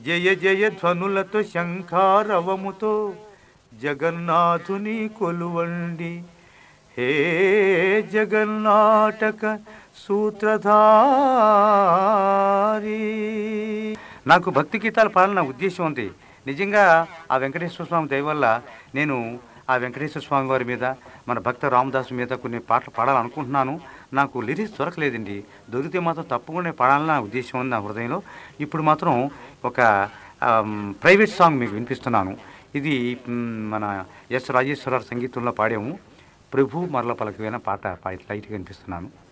జయ జయ ధ్వనులతో శంఖారవముతో జగన్నాథుని కొలువండి హే జగన్నాటక సూత్రధారి నాకు భక్తి గీతాలు పాడాలన్న ఉద్దేశం ఉంది నిజంగా ఆ వెంకటేశ్వర స్వామి దయ వల్ల నేను ఆ వెంకటేశ్వర స్వామి వారి మీద మన భక్త రామదాసు మీద కొన్ని పాటలు పాడాలనుకుంటున్నాను నాకు లిరిక్స్ దొరకలేదండి దొరికితే మాత్రం తప్పకుండా నేను పాడాలన్న ఉద్దేశం ఉంది నా హృదయంలో ఇప్పుడు మాత్రం ఒక ఆమ్, ప్రైవేట్ సాంగ్ మీకు వినిపిస్తున్నాను ఇది మ్, మన ఎస్ రాజేశ్వరరావు సంగీతంలో పాడాము ప్రభు మరల పలకమైన పాట పా- లైట్గా వినిపిస్తున్నాను